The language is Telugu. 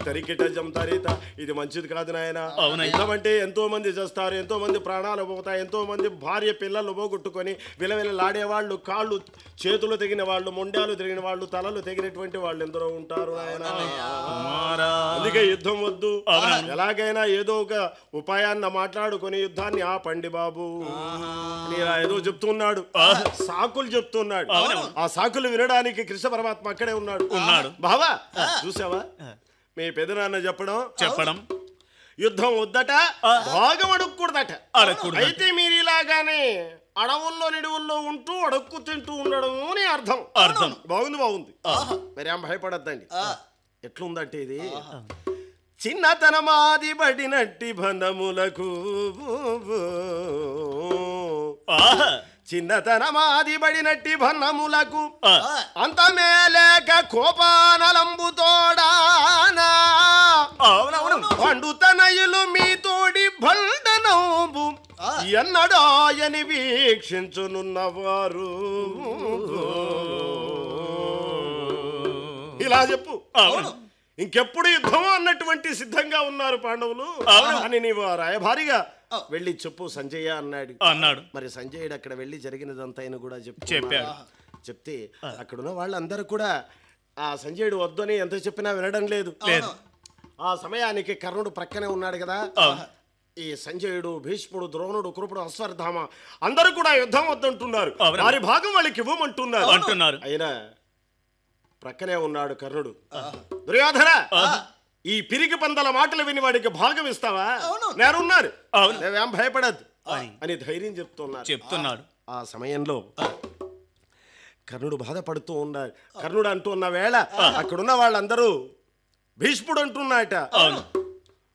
తరికిట జంతరిత ఇది మంచిది కాదు నాయన అవునయ్య. యుద్ధం అంటే ఎంతో మంది చేస్తారు ఎంతో మంది ప్రాణాలు పోతాయి ఎంతో మంది భార్య పిల్లలు పోగొట్టుకొని విలవిలలాడేవాళ్ళు కాళ్ళు చేతులు తెగిన వాళ్ళు మొండాలు తెగిన వాళ్ళు తలలు తెగినటువంటి వాళ్ళు ఎందరో ఉంటారు ఆయన కుమారా అందుకే యుద్ధం వద్దు ఎలాగైనా ఏదో ఒక ఉపాయాన్న మాట్లాడుకొని యుద్ధాన్ని ఆపండి బాబు అని ఇలా ఏదో చెప్తున్నాడు సాకులు చెప్తున్నాడు ఆ సాకులు వినడానికి కృష్ణ పరమాత్మ అక్కడే ఉన్నాడు ఉన్నాడు. బావా చూసావా మీ పెదనాన్న చెప్పడం చెప్పడం యుద్ధం వద్దట భాగం అడుక్కూడదట అడగకూడదట. అయితే మీరు ఇలాగానే అడవుల్లో నిడువుల్లో ఉంటూ అడుక్కు తింటూ ఉండడం అని అర్థం అర్థం. బాగుంది బాగుంది మరి ఏం భయపడద్దండి ఎట్లుందంటే ఇది చిన్నతనమాది బడినట్టి బంధములకు ఆహా. చిన్నతనమాది బడినట్టి బంధములకు ఆ. అంతమేలేక కోపానలంబుతోడానా అవునవును పండుతనయులు మీతోడి బండనంబు ఎన్నడాయని వీక్షించునున్నవారు ఇలా చెప్పు అవును ఇంకెప్పుడు యుద్ధం అన్నటువంటి సిద్ధంగా ఉన్నారు పాండవులు అవును. అని నీవు ఆ రాయభారిగా వెళ్ళి చెప్పు సంజయ్య అన్నాడు అన్నాడు మరి సంజయుడు అక్కడ వెళ్ళి జరిగినదంతా ఆయన కూడా చెప్పు చెప్పాడు. చెప్తే అక్కడున్న వాళ్ళందరూ కూడా ఆ సంజయుడు వద్దని ఎంత చెప్పినా వినడం లేదు లేదు ఆ సమయానికి కర్ణుడు ప్రక్కనే ఉన్నాడు కదా అవును. ఈ సంజయుడు భీష్ముడు ద్రోణుడు కృపుడు అశ్వత్థామ అందరూ కూడా యుద్ధం వద్దంటున్నారు అవును. వారి భాగం వాళ్ళకి ఇవ్వమంటున్నారు అంటున్నారు అయినా ప్రక్కనే ఉన్నాడు కర్ణుడు దుర్యోధన ఈ పిరికి పందల మాటలు విని వాడికి భాగం ఇస్తావా నేనున్నారు అవును. నువ్వేం భయపడద్దు అని ధైర్యం చెప్తున్నారు చెప్తున్నాడు ఆ సమయంలో కర్ణుడు బాధపడుతూ ఉన్నాడు కర్ణుడు అంటున్న వేళ అక్కడున్న వాళ్ళందరూ భీష్ముడు అంటున్నాట